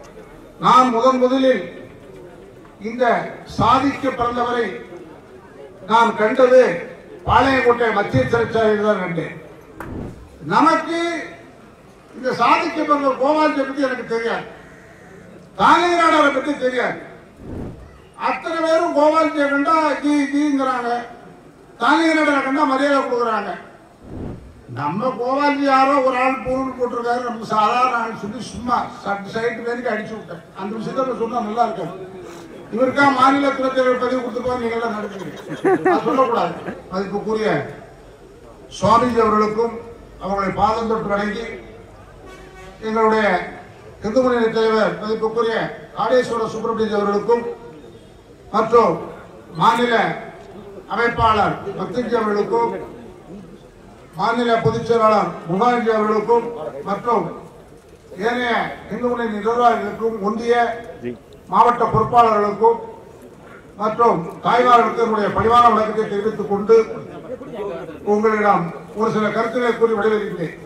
நான் முதன் முதலில் இந்த சாதிக்க பிறந்தவரை நான் கண்டது பாளையங்கோட்டை மத்திய சிறைச்சாலையில் தான் கண்டேன் நமக்கு இந்த சாதிக்க பிறந்த கோபாலஜியை பத்தி எனக்கு தெரியாது தாலிநாடரை பத்தி தெரியாது அத்தனை பேரும் கோபாலஜியை கண்டா ஜி ஜிங்கிறாங்க தாலிநாடரை கண்டா மரியாதை கொடுக்குறாங்க நம்ம கோவாலி யாரோ ஒரு ஆள் பொருள் போட்டிருக்காரு நம்ம சாதாரண ஆள் சொல்லி சும்மா சைட்டு பேருக்கு அடிச்சு விட்டேன் அந்த விஷயத்த நான் சொன்னா நல்லா இருக்காது இவருக்கா மாநில துறைத்தலைவர் பதிவு கொடுத்துருப்பா நீங்க எல்லாம் நடத்துக்கிறீங்க அது சொல்லக்கூடாது மதிப்புக்குரிய சுவாமிஜி அவர்களுக்கும் அவங்களை பாதம் தொட்டு வணங்கி எங்களுடைய இந்து முன்னணி தலைவர் மதிப்புக்குரிய காடேஸ்வர சுப்பிரமணியன் அவர்களுக்கும் மற்றும் மாநில அமைப்பாளர் பக்திஜி அவர்களுக்கும் மாநில பொதுச் செயலாளர் முகாஜி அவர்களுக்கும் மற்றும் ஏனைய இந்து முன்னணி நிர்வாகிகளுக்கும் ஒன்றிய மாவட்ட பொறுப்பாளர்களுக்கும் மற்றும் தாய்மார்களுக்கு என்னுடைய பணிவான வழக்கத்தை தெரிவித்துக் கொண்டு உங்களிடம் ஒரு சில கருத்துக்களை கூறி விடைபெறுகிறேன்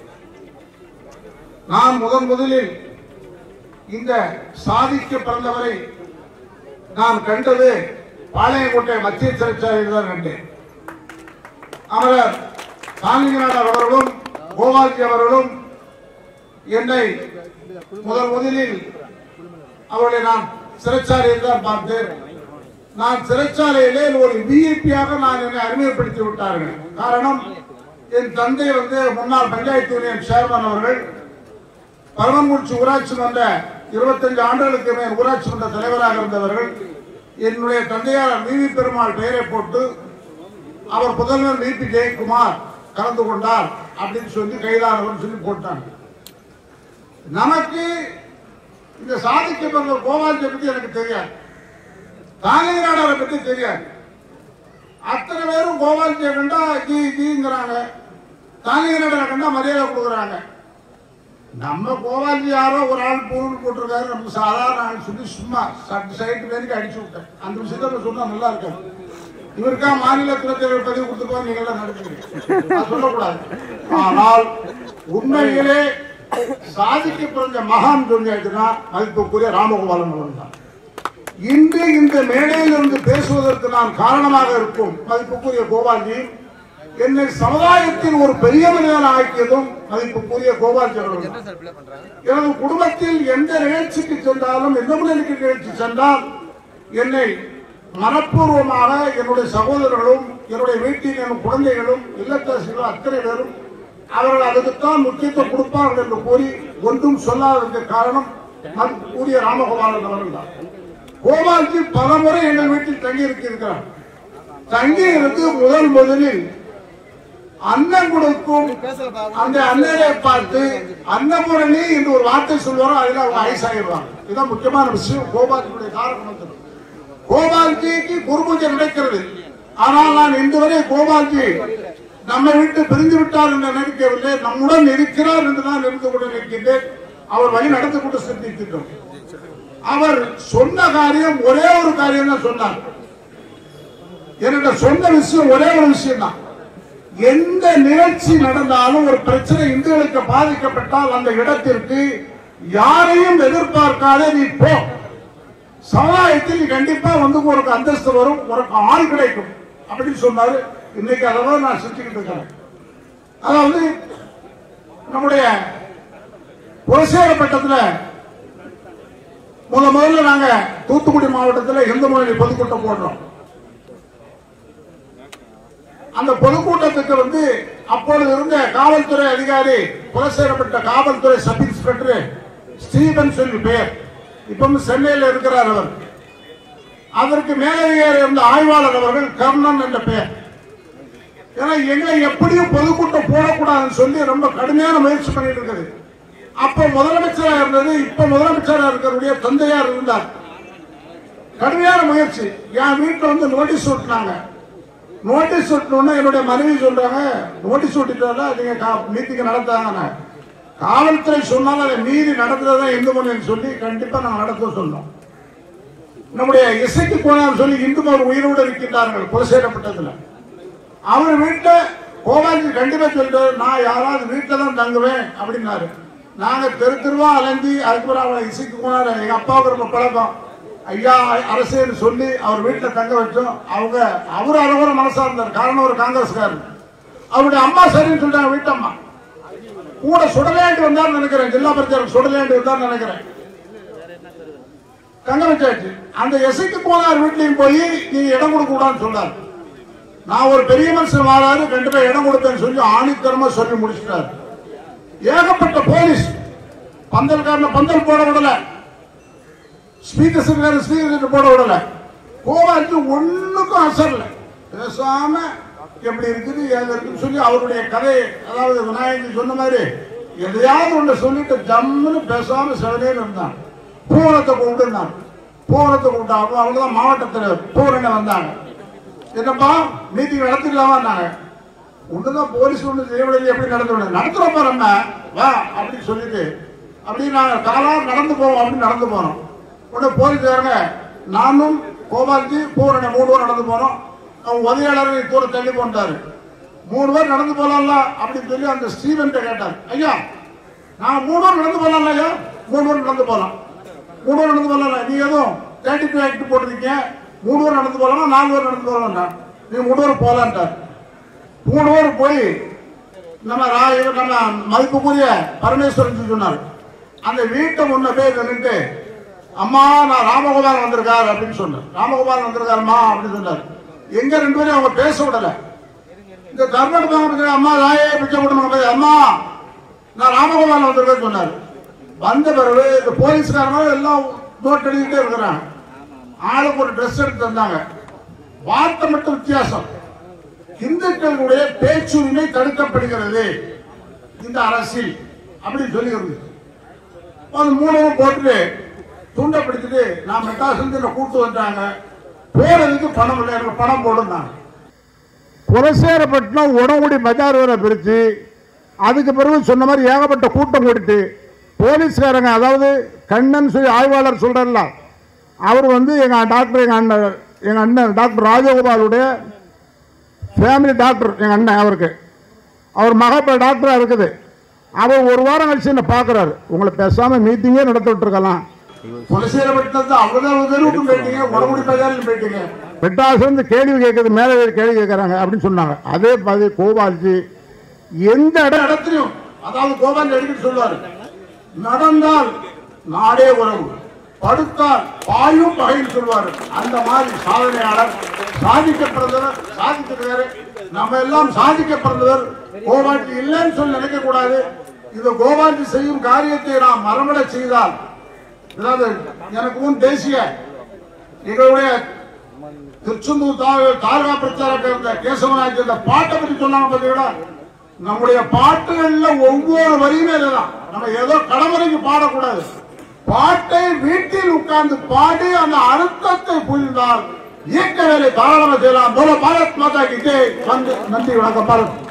நான் முதன் முதலில் இந்த சாதிக்க பிறந்தவரை நான் கண்டது பாளையங்கோட்டை மத்திய சிறைச்சாலையில் தான் கண்டேன் அமரர் சாமிநாதர் அவர்களும் கோபால்ஜி அவர்களும் என்னை முதல் முதலில் அவர்களை நான் சிறைச்சாலையில் தான் பார்த்தேன் நான் சிறைச்சாலையிலே ஒரு விஐபியாக நான் என்னை அறிமுகப்படுத்தி விட்டார்கள் காரணம் என் தந்தை வந்து முன்னாள் பஞ்சாயத்து யூனியன் சேர்மன் அவர்கள் பரமங்குறிச்சி ஊராட்சி மன்ற இருபத்தஞ்சு ஆண்டுகளுக்கு மேல் ஊராட்சி மன்ற தலைவராக இருந்தவர்கள் என்னுடைய தந்தையார் விவி பெருமாள் பெயரை போட்டு அவர் புதல்வர் விபி ஜெயக்குமார் கலந்து கொண்டார் அப்படின்னு சொல்லி கைதானவர் சொல்லி போட்டாங்க நமக்கு இந்த சாதிக்க பிறந்த கோபாலஜியை பத்தி எனக்கு தெரியாது தாலிநாடரை பத்தி தெரியாது அத்தனை பேரும் கோபாலஜியை கண்டா ஜி ஜிங்கிறாங்க தாலிநாடரை கண்டா மரியாதை கொடுக்குறாங்க நம்ம கோவாலி யாரோ ஒரு ஆள் பொருள் போட்டிருக்காரு நம்ம சாதாரண ஆள் சொல்லி சும்மா சைட்டு பேருக்கு அடிச்சு விட்டேன் அந்த விஷயத்த நான் சொன்னா நல்லா இருக்காது இவருக்கா மாநில துறைத்தலைவர் பதிவு கொடுத்துருப்பா நீங்க எல்லாம் நடத்துக்கிறீங்க அது சொல்லக்கூடாது ஆனால் உண்மையிலே சாதிக்க பிறந்த மகான் சொன்னா மதிப்புக்குரிய ராமகோபாலன் அவர்கள் தான் இன்று இந்த மேடையில் இருந்து பேசுவதற்கு நான் காரணமாக இருக்கும் மதிப்புக்குரிய கோபால்ஜி என்னை சமுதாயத்தில் ஒரு பெரிய மனிதன் ஆக்கியதும் மதிப்புக்குரிய கோபால்ஜி அவர்கள் தான். எனது குடும்பத்தில் எந்த நிகழ்ச்சிக்கு சென்றாலும் எந்த முன்னணிக்கு நிகழ்ச்சி சென்றால் என்னை மனப்பூர்வமாக என்னுடைய சகோதரர்களும் என்னுடைய வீட்டில் என் குழந்தைகளும் இல்லத்தரசிகளும் அத்தனை பேரும் அவர்கள் அதுக்குத்தான் முக்கியத்துவம் கொடுப்பார்கள் என்று கூறி ஒன்றும் சொல்லாததற்கு காரணம் கூறிய ராமகோபாலன் அவர்கள் தான் கோபால்ஜி பல முறை எங்கள் வீட்டில் தங்கி இருக்கிறார் தங்கி இருந்து முதல் முதலில் அண்ணன் கொடுக்கும் அந்த அண்ணனை பார்த்து அன்னபூரணி என்று ஒரு வார்த்தை சொல்லுவாரோ அதுல அவங்க ஐஸ் ஆகிடுவாங்க இதுதான் முக்கியமான விஷயம் கோபால்ஜியுடைய காரணம் கோபால்ஜிக்கு குருபூஜை நடக்கிறது ஆனால் நான் இன்று வரை கோபால்ஜி நம்ம விட்டு பிரிந்து விட்டார் என்று நினைக்கவில்லை நம்முடன் இருக்கிறார் என்று நான் இருந்து கொண்டு நிற்கின்றேன் அவர் வழி நடந்து கொண்டு சிந்திக்கின்றோம் அவர் சொன்ன காரியம் ஒரே ஒரு காரியம் தான் சொன்னார் என்னிட்ட சொன்ன விஷயம் ஒரே ஒரு விஷயம் தான் எந்த நிகழ்ச்சி நடந்தாலும் ஒரு பிரச்சனை இந்துக்களுக்கு பாதிக்கப்பட்டால் அந்த இடத்திற்கு யாரையும் எதிர்பார்க்காத நீ போ சமுதாயத்தில் நீ கண்டிப்பா வந்து உனக்கு அந்தஸ்து வரும் உனக்கு ஆள் கிடைக்கும் அப்படின்னு சொன்னாரு இன்னைக்கு அதை நான் செஞ்சுக்கிட்டு இருக்கேன் அதாவது நம்முடைய புரசேரப்பட்டத்துல முத முதல்ல நாங்க தூத்துக்குடி மாவட்டத்தில் இந்து மொழி பொதுக்கூட்டம் போடுறோம் அந்த பொதுக்கூட்டத்துக்கு வந்து அப்பொழுது இருந்த காவல்துறை அதிகாரி புலசேரப்பட்ட காவல்துறை சப் இன்ஸ்பெக்டர் ஸ்டீபன் சொல்லி பெயர் இப்பவும் சென்னையில் இருக்கிறார் அவர் அதற்கு மேலதிகாரி இருந்த ஆய்வாளர் அவர்கள் கர்ணன் என்ற பெயர் ஏன்னா எங்களை எப்படியும் பொதுக்கூட்டம் போடக்கூடாதுன்னு சொல்லி ரொம்ப கடுமையான முயற்சி பண்ணிட்டு இருக்குது அப்ப முதலமைச்சராக இருந்தது இப்ப முதலமைச்சராக இருக்கிறவருடைய தந்தையார் இருந்தார் கடுமையான முயற்சி என் வீட்டுல வந்து நோட்டீஸ் ஒட்டினாங்க நோட்டீஸ் ஒட்டணும்னா என்னுடைய மனைவி சொல்றாங்க நோட்டீஸ் ஒட்டிட்டால நீங்க மீட்டிங் நடத்தாங்க காவல்துறை சொன்னாலும் அதை மீறி நடத்துறதா இந்து மொழின்னு சொல்லி கண்டிப்பா நாங்க நடத்த சொன்னோம் நம்முடைய இசைக்கு போனான்னு சொல்லி இந்து ஒரு உயிரோடு இருக்கின்றார்கள் கொலை செய்யப்பட்டதுல அவர் வீட்டுல கோபாலஜி கண்டிப்பா சொல்லிட்டாரு நான் யாராவது வீட்டுல தான் தங்குவேன் அப்படின்னாரு நாங்க தெரு தெருவா அலைஞ்சி அதுக்கப்புறம் அவளை இசைக்கு போனாரு எங்க அப்பாவுக்கு ரொம்ப பழக்கம் ஐயா அரசேன்னு சொல்லி அவர் வீட்டுல தங்க வச்சோம் அவங்க அவரு அழகுற மனசா இருந்தார் காரணம் ஒரு காங்கிரஸ்காரர் அவருடைய அம்மா சரின்னு சொல்லிட்டாங்க வீட்டம்மா கூட சுடலேண்டு வந்தார் நினைக்கிறேன் ஜில்லா பிரச்சாரம் சுடலேண்டு வந்தார் நினைக்கிறேன் தங்க வச்சாச்சு அந்த எசைக்கு போனார் வீட்லயும் போய் நீங்க இடம் கொடுக்க கூடாதுன்னு சொன்னார் நான் ஒரு பெரிய மனுஷன் வாராரு கண்டிப்பா இடம் கொடுப்பேன்னு சொல்லி ஆணித்தரமா சொல்லி முடிச்சிட்டாரு ஏகப்பட்ட போலீஸ் பந்தல்காரன பந்தல் போட விடல ஸ்பீக்கர் ஸ்பீக்கர் போட விடல கோவாச்சு ஒண்ணுக்கும் அசரல பேசாம எப்படி இருக்குது ஏது இருக்குன்னு சொல்லி அவருடைய கதை அதாவது விநாயகர் சொன்ன மாதிரி எதையாவது ஒண்ணு சொல்லிட்டு ஜம்முன்னு பேசாம செவனேன்னு இருந்தான் பூரணத்தை கூப்பிட்டுருந்தாங்க பூரணத்தை கூப்பிட்டாங்க அவங்கதான் மாவட்ட தலைவர் பூரணை வந்தாங்க என்னப்பா மீட்டிங் நடத்திக்கலாமான்னாங்க ஒண்ணுதான் போலீஸ் ஒண்ணு செய்யவில்லை எப்படி நடந்து விட நடத்துறோம் நம்ம வா அப்படின்னு சொல்லிட்டு அப்படி நாங்க காலார் நடந்து போவோம் அப்படின்னு நடந்து போனோம் உடனே போலீஸ்காரங்க நானும் கோபால்ஜி பூரணை மூணு பேர் நடந்து போனோம் அவங்க உதவியாளர் தூர தள்ளி போட்டாரு மூணு பேர் நடந்து போலாம்ல அப்படின்னு சொல்லி அந்த ஸ்டீவன் கேட்டார் ஐயா நான் மூணு பேர் நடந்து போலாம்ல ஐயா மூணு பேர் நடந்து போலாம் மூணு பேர் நடந்து போலாம்ல நீ எதுவும் தேர்ட்டி டூ ஆக்ட் போட்டிருக்கீங்க மூணு பேர் நடந்து போலாமா நாலு பேர் நடந்து போலாம்டா நீ மூணு பேர் போலான்ட்டார் மூணு பேர் போய் நம்ம ரா- இவர் நம்ம மதிப்புக்குரிய பரமேஸ்வரன் சொன்னார் அந்த வீட்டை முன்ன போய் நின்னுட்டு அம்மா நான் ராமகோபாலன் வந்திருக்கார் அப்படின்னு சொன்னார் ராமகோபாலன் வந்திருக்காருமா அப்படின்னு சொன்னார் எங்க ரெண்டு பேரும் அவங்க பேச விடல இந்த கர்நாடக அம்மா ராயே பிச்சை கொடுங்க போய் அம்மா நான் ராமகோபாலன் வந்திருக்கேன்னு சொன்னார் வந்த பிறகு இந்த போலீஸ்காரங்க எல்லாம் நோட் எழுதிட்டே இருக்கிறாங்க ஆளுக்கு ஒரு ட்ரெஸ் எடுத்து தந்தாங்க வார்த்தை மட்டும் வித்தியாசம் இந்துக்களுடைய பேச்சுரிமை தடுக்கப்படுகிறது இந்த அரசில் அப்படின்னு சொல்லி இருந்துச்சு அது மூணவும் போட்டுட்டு துண்டை பிடிச்சிட்டு நான் மெட்ராஸ் இருந்து கூட்டு வந்தாங்க போறதுக்கு பணம் இல்லை எனக்கு பணம் போடுனாங்க புரசேரப்பட்டினம் உடங்குடி பஜார் வரை பிரிச்சு அதுக்கு பிறகு சொன்ன மாதிரி ஏகப்பட்ட கூட்டம் கூட்டிட்டு போலீஸ்காரங்க அதாவது கண்ணன் சொல்லி ஆய்வாளர் சொல்றாருல அவர் வந்து எங்க டாக்டர் எங்க அண்ணன் எங்க அண்ணன் டாக்டர் ராஜகோபாலுடைய ஃபேமிலி டாக்டர் எங்க அண்ணன் அவருக்கு அவர் மக இப்போ டாக்டரா இருக்குது அவர் ஒரு வாரம் கழிச்சு என்ன பார்க்குறாரு உங்களை பேசாம மீட்டிங்கே நடத்த விட்டுருக்கலாம் புலசேரப்பட்டினத்தை அவ்வளவு தெருவுக்கும் போயிட்டீங்க உடம்புடி பஜாரில் போயிட்டீங்க மெட்ராஸ் வந்து கேள்வி கேட்கறது மேலே கேள்வி கேட்கறாங்க அப்படின்னு சொன்னாங்க அதே மாதிரி கோபால்ஜி எந்த இடம் இடத்துலையும் அதாவது கோபால் எடுக்கிட்டு சொல்லுவாரு நடந்தால் நாடே உறவு படுத்தால் பாயும் பகைன்னு சொல்லுவாரு அந்த மாதிரி சாதனையாளர் சாதிக்க பிறந்தவர் சாதிக்கிறாரு நம்ம எல்லாம் சாதிக்க பிறந்தவர் கோபால்ஜி இல்லைன்னு சொல்லி நினைக்க கூடாது இந்த கோபால்ஜி செய்யும் காரியத்தை நாம் மரமட செய்தால் அதாவது எனக்கு முன் தேசிய எங்களுடைய திருச்செந்தூர் தா- தாலுகா பிரச்சாரத்தில் இருந்த கேசவராஜ் இந்த பாட்டை பற்றி சொன்னாங்க பார்த்தீங்களா நம்முடைய பாட்டுகள்ல ஒவ்வொரு வரியுமே இதுதான் நம்ம ஏதோ கடமுறைக்கு பாடக்கூடாது பாட்டை வீட்டில் உட்கார்ந்து பாடி அந்த அர்த்தத்தை புரிந்தால் இயக்க வேலை தாராளமாக செய்யலாம் போல பாரத் மாதா கிட்டே வந்து நன்றி வணக்கம் பாரத்